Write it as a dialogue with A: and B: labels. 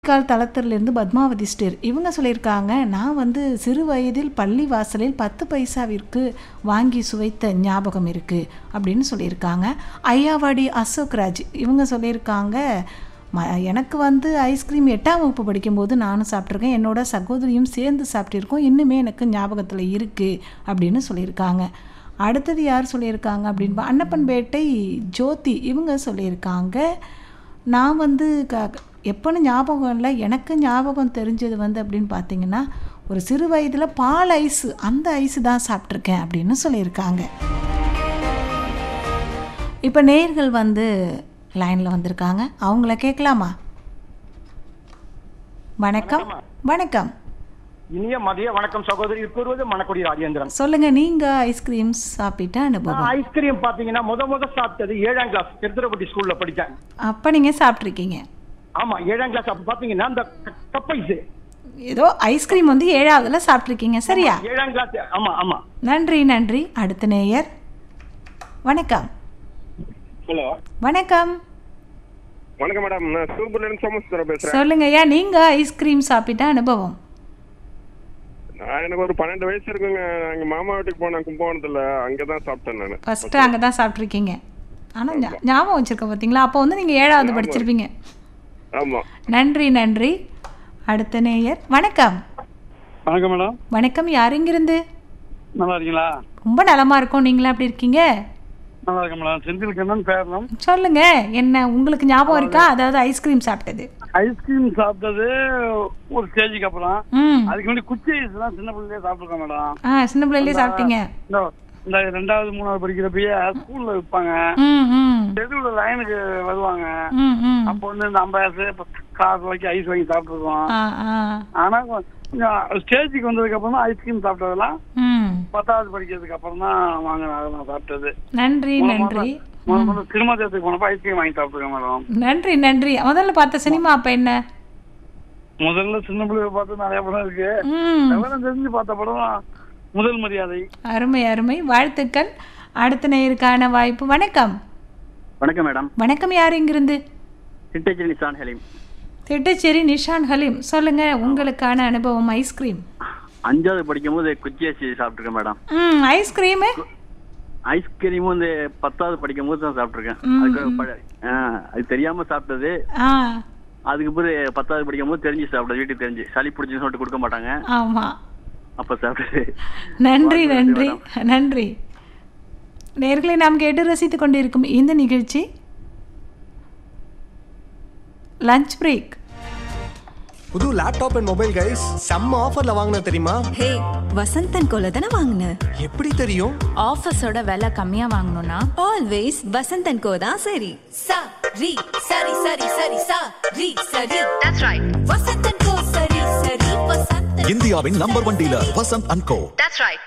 A: கால் தளத்திலிருந்து பத்மாவதி ஸ்டேர் இவங்க சொல்லியிருக்காங்க நான் வந்து சிறு வயதில் பள்ளி வாசலில் பத்து பைசாவிற்கு வாங்கி சுவைத்த ஞாபகம் இருக்குது அப்படின்னு சொல்லியிருக்காங்க ஐயாவாடி அசோக் ராஜ் இவங்க சொல்லியிருக்காங்க ம எனக்கு வந்து ஐஸ்கிரீம் எட்டாம் வகுப்பு படிக்கும்போது நானும் சாப்பிட்ருக்கேன் என்னோட சகோதரியும் சேர்ந்து சாப்பிட்டிருக்கோம் இன்னுமே எனக்கு ஞாபகத்தில் இருக்குது அப்படின்னு சொல்லியிருக்காங்க அடுத்தது யார் சொல்லியிருக்காங்க அப்படின்னு அன்னப்பன்பேட்டை ஜோதி இவங்க சொல்லியிருக்காங்க நான் வந்து க எப்போன்னு ஞாபகம் இல்லை எனக்கு ஞாபகம் தெரிஞ்சது வந்து அப்படின்னு பார்த்தீங்கன்னா ஒரு சிறு வயதில் பால் ஐஸு அந்த ஐஸு தான் சாப்பிட்ருக்கேன் அப்படின்னு சொல்லியிருக்காங்க இப்போ நேர்கள் வந்து லைனில் வந்திருக்காங்க அவங்கள கேட்கலாமா வணக்கம் வணக்கம்
B: இனிய மதிய வணக்கம் சகோதரி கூறுவது மணக்குடி ராஜேந்திரன்
A: சொல்லுங்க நீங்க ஐஸ்கிரீம் சாப்பிட்ட அனுபவம்
B: ஐஸ்கிரீம் பாத்தீங்கன்னா முத முத சாப்பிட்டது ஏழாம் கிளாஸ் திருத்துறைப்பட்டி ஸ்கூல்ல படிச்சேன்
A: அப்போ நீங்கள் சாப்பிட்ருக்கீங்க
B: ஆமா ஏழாம் கிளாஸ் அப்ப பாத்தீங்கன்னா அந்த க- கப் ஐஸ்
A: ஏதோ ஐஸ்கிரீம் வந்து ஏழாவதுல சாப்பிட்ருக்கீங்க சரியா
B: ஏழாம் கிளாஸ் ஆமா ஆமா
A: நன்றி நன்றி அடுத்த நேயர் வணக்கம்
C: ஹலோ
A: வணக்கம்
C: வணக்கம் மேடம் நான் சூப்பர்ல இருந்து சோமசுந்தரம் பேசுறேன்
A: சொல்லுங்க ஐயா நீங்க ஐஸ்கிரீம் சாப்பிட்ட அனுபவம்
C: நான் எனக்கு ஒரு பன்னெண்டு வயசு இருக்குங்க எங்க மாமா வீட்டுக்கு போனேன் கும்பகோணத்துல அங்கதான் சாப்பிட்டேன் நான்
A: ஃபர்ஸ்ட் அங்கே தான் சாப்பிட்ருக்கீங்க ஆனால் ஞாபகம் வச்சிருக்க பார்த்தீங்களா அப்போ வந்து நீங்கள் ஏழாவது படிச்சிருப்பீங்க
C: ஆமா
A: நன்றி நன்றி அடுத்த நேயர் வணக்கம்
D: வணக்கம் மேடம்
A: வணக்கம் யார் இங்கிருந்து
D: நல்லா இருக்கீங்களா
A: ரொம்ப நலமா இருக்கோம் நீங்களா எப்படி இருக்கீங்க
D: நல்லா இருக்கேன் மேடம் செந்தில் கண்ணன் பேரலாம்
A: சொல்லுங்க என்ன உங்களுக்கு ஞாபகம் இருக்கா அதாவது ஐஸ்கிரீம் சாப்பிட்டது
D: ஐஸ்கிரீம் சாப்பிட்டது ஒரு ஸ்டேஜுக்கு அப்புறம்
A: ம்
D: அதுக்கு முன்னாடி குச்சி ஐஸ்லாம் சின்ன பிள்ளையே சாப்பிட்டுருக்கேன் மேடம்
A: ஆ சின்ன பிள்ளையிலே சாப்பிட்டீங்க
D: இந்த இந்த ரெண்டாவது மூணாவது படிக்கிறப்பயே ஸ்கூல்ல விற்பாங்க
A: ம் ம்
D: தெருவில் லைனுக்கு வருவாங்க
A: ம் ம்
D: அப்போ வந்து இந்த ஐம்பது காசு வாங்கி ஐஸ் வாங்கி சாப்பிட்டுருக்கோம்
A: ஆ ஆ
D: ஆனா கொஞ்சம் ஸ்டேஜுக்கு வந்ததுக்கு அப்புறம் தான் ஐஸ்கிரீம் சாப்பிட்டதெல்லாம்
A: ம்
D: பத்தாவது படிக்கிறதுக்கு அப்புறம் தான் வாங்க நான் சாப்பிட்டது
A: நன்றி நன்றி
D: முதல்ல முதல்ல திருமணத்துக்கு போனப்ப ஐஸ்கிரீம் வாங்கி சாப்பிட்டுருக்கேன் மேடம்
A: நன்றி நன்றி முதல்ல பார்த்த சினிமா அப்ப என்ன
D: முதல்ல சின்ன பிள்ளைய பார்த்து நிறைய படம் இருக்கு
A: ம்
D: விவரம் தெரிஞ்சு பார்த்த படம் முதல் மரியாதை
A: அருமை அருமை வாழ்த்துக்கள் அடுத்த நேயருக்கான வாய்ப்பு வணக்கம்
B: வணக்கம் மேடம்
A: வணக்கம் யார் இங்கிருந்து
B: சிட்டேஜி நிசான் ஹலீம்
A: திட்டச்சேரி நிஷான் ஹலீம் சொல்லுங்க உங்களுக்கான அனுபவம் ஐஸ்கிரீம்
B: அஞ்சாவது படிக்கும் போது குச்சி ஐஸ் சாப்பிட்டுருக்கேன் மேடம்
A: ம் ஐஸ்கிரீமு
B: ஐஸ்கிரீம் வந்து பத்தாவது படிக்கும் போது தான் சாப்பிட்டுருக்கேன்
A: ம்,
B: அதுக்கு ப- ஆ, அது தெரியாம சாப்பிட்டது
A: ஆ
B: அதுக்கு பிறகு பத்தாவது படிக்கும் போது தெரிஞ்சு சாப்பிட்டது வீட்டுக்கு தெரிஞ்சு சளி பிடிச்சுன்னு சொல்லிட்டு கொடுக்க மாட்டாங்க
A: ஆமா
B: அப்ப சாப்பிட்டது
A: நன்றி
B: வாழ்த்துக்கள்
A: நன்றி
B: மேடம்.
A: நன்றி நேர்களை நாம் கேட்டு ரசித்துக் கொண்டிருக்கும் இந்த நிகழ்ச்சி லஞ்ச் பிரேக்
E: புது லேப்டாப் அண்ட் மொபைல் கைஸ் செம்ம ஆஃபர்ல வாங்கின தெரியுமா
F: ஹே வசந்தன் கோல தானே வாங்கின
E: எப்படி தெரியும்
G: ஆஃபீஸோட விலை கம்மியா வாங்கணும்னா
F: ஆல்வேஸ் வசந்தன் கோ தான் சரி
H: sa ri sari sari sari sa ri sari that's right vasantan ko sari sari vasantan
I: இந்தியாவின் number one dealer Vasanth and co
H: that's right